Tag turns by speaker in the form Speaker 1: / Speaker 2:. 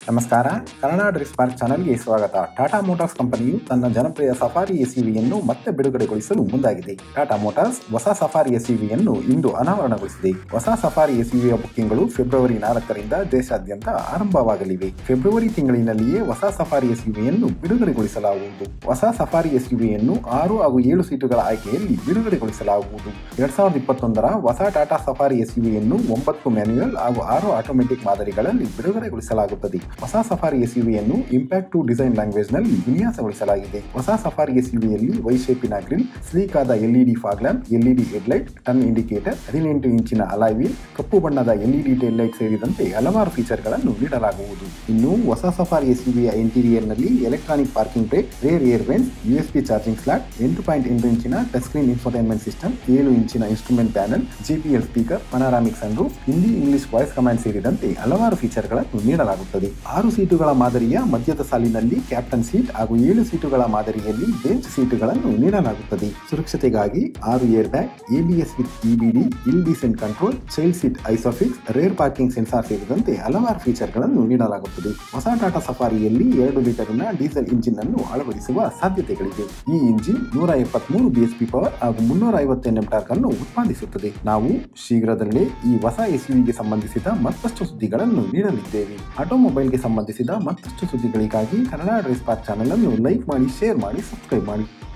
Speaker 1: ನಮಸ್ಕಾರ ಕನ್ನಡ ಡ್ರಿಸ್ ಪಾರ್ಕ್ ಚಾನೆಲ್ಗೆ ಸ್ವಾಗತ ಟಾಟಾ ಮೋಟಾರ್ಸ್ ಕಂಪನಿಯು ತನ್ನ ಜನಪ್ರಿಯ ಸಫಾರಿ ಎಸ್ಯುವಿಯನ್ನು ಮತ್ತೆ ಬಿಡುಗಡೆಗೊಳಿಸಲು ಮುಂದಾಗಿದೆ ಟಾಟಾ ಮೋಟಾರ್ಸ್ ಹೊಸ ಸಫಾರಿ ಎಸ್ಯುವಿಯನ್ನು ಇಂದು ಅನಾವರಣಗೊಳಿಸಿದೆ ಹೊಸ ಸಫಾರಿ ಎಸ್ಯುವಿಯ ಬುಕ್ಕಿಂಗ್ಗಳು ಫೆಬ್ರವರಿ ನಾಲ್ಕರಿಂದ ದೇಶಾದ್ಯಂತ ಆರಂಭವಾಗಲಿವೆ ಫೆಬ್ರವರಿ ತಿಂಗಳಿನಲ್ಲಿಯೇ ಹೊಸ ಸಫಾರಿ ಎಸ್ಯುವಿಯನ್ನು ಬಿಡುಗಡೆಗೊಳಿಸಲಾಗುವುದು ಹೊಸ ಸಫಾರಿ ಎಸ್ಯುವಿಯನ್ನು ಆರು ಹಾಗೂ ಏಳು ಸೀಟುಗಳ ಆಯ್ಕೆಯಲ್ಲಿ ಬಿಡುಗಡೆಗೊಳಿಸಲಾಗುವುದು ಎರಡ್ ಸಾವಿರದ ಇಪ್ಪತ್ತೊಂದರ ಹೊಸ ಟಾಟಾ ಸಫಾರಿ ಎಸ್ಯುವಿಯನ್ನು ಒಂಬತ್ತು ಮ್ಯಾನ್ಯುಯಲ್ ಹಾಗೂ ಆರು ಆಟೋಮೆಟಿಕ್ ಮಾದರಿಗಳಲ್ಲಿ ಬಿಡುಗಡೆಗೊಳಿಸಲಾಗುತ್ತದೆ ಹೊಸ ಸಫಾರಿ ಎಸ್ಯುವಿಯನ್ನು ಇಂಪ್ಯಾಕ್ಟ್ ಟು ಡಿಸೈನ್ ಲ್ಯಾಂಗ್ವೇಜ್ ನಲ್ಲಿ ವಿನ್ಯಾಸಗೊಳಿಸಲಾಗಿದೆ ಹೊಸ ಸಫಾರಿ ಎಸ್ಯುವಿಯಲ್ಲಿ ವೈಶೇಪಿನ ಗ್ರಿಲ್ ಸ್ಲೀಕ್ ಆದ LED fog lamp LED headlight turn indicator ಹದಿನೆಂಟು ಇಂಚಿನ ಅಲಾಯ್ ವೀಲ್ ಕಪ್ಪು ಬಣ್ಣದ ಎಲ್ಇಡಿ ಟೇಲ್ ಲೈಟ್ ಸೇರಿದಂತೆ ಹಲವಾರು ಫೀಚರ್ಗಳನ್ನು ನೀಡಲಾಗುವುದು ಇನ್ನು ಹೊಸ ಸಫಾರಿ ಎಸ್ಯುವಿಯ ಇಂಟೀರಿಯರ್ ನಲ್ಲಿ electronic parking brake rear air vents USB charging slot ಎಂಟು ಪಾಯಿಂಟ್ ಎಂಟು ಇಂಚಿನ ಟಚ್ ಸ್ಕ್ರೀನ್ ಇನ್ಫೋಟೈನ್ಮೆಂಟ್ ಸಿಸ್ಟಮ್ ಏಳು ಇಂಚಿನ instrument panel JBL speaker panoramic sunroof Hindi English voice command ಸೇರಿದಂತೆ ಹಲವಾರು ಫೀಚರ್ಗಳನ್ನು ನೀಡಲಾಗುತ್ತದೆ ಆರು ಸೀಟುಗಳ ಮಾದರಿಯ ಮಧ್ಯದ ಸಾಲಿನಲ್ಲಿ ಕ್ಯಾಪ್ಟನ್ ಸೀಟ್ ಹಾಗೂ ಏಳು ಸೀಟುಗಳ ಮಾದರಿಯಲ್ಲಿ ಬೆಂಚ್ ಸೀಟುಗಳನ್ನು ನೀಡಲಾಗುತ್ತದೆ ಸುರಕ್ಷತೆಗಾಗಿ ಆರು air bag ABS with EBD hill descent control child seat ISOFIX rear parking sensor ಸೇರಿದಂತೆ ಹಲವಾರು ಫೀಚರ್ಗಳನ್ನು ನೀಡಲಾಗುತ್ತದೆ ಹೊಸ ಟಾಟಾ ಸಫಾರಿಯಲ್ಲಿ ಎರಡು ಲೀಟರ್ನ ಡೀಸೆಲ್ ಇಂಜಿನ್ ಅನ್ನು ಅಳವಡಿಸುವ ಸಾಧ್ಯತೆಗಳಿವೆ ಈ ಇಂಜಿನ್ ನೂರ ಎಪ್ಪತ್ಮೂರು ಬಿಎಸ್ಪಿ ಪವರ್ ಹಾಗೂ ಮುನ್ನೂರ ಐವತ್ತು ಎನ್ಎಂ ಟಾರ್ಕ್ ಅನ್ನು ಉತ್ಪಾದಿಸುತ್ತದೆ ನಾವು ಶೀಘ್ರದಲ್ಲೇ ಈ ಹೊಸ ಎಸ್ಯುವಿಗೆ ಸಂಬಂಧಿಸಿದ ಮತ್ತಷ್ಟು ಸುದ್ದಿಗಳನ್ನು ನೀಡಲಿದ್ದೇವೆ ಆಟೋಮೊಬೈಲ್ಗೆ ಸಂಬಂಧಿಸಿದ ಮತ್ತಷ್ಟು ಸುದ್ದಿಗಳಿಗಾಗಿ ಕನ್ನಡ ಡ್ರೆಸ್ ಪಾರ್ಕ್ ಚಾನೆಲ್ ಅನ್ನು ಲೈಕ್ ಮಾಡಿ ಶೇರ್ ಮಾಡಿ ಸಬ್ಸ್ಕ್ರೈಬ್ ಮಾಡಿ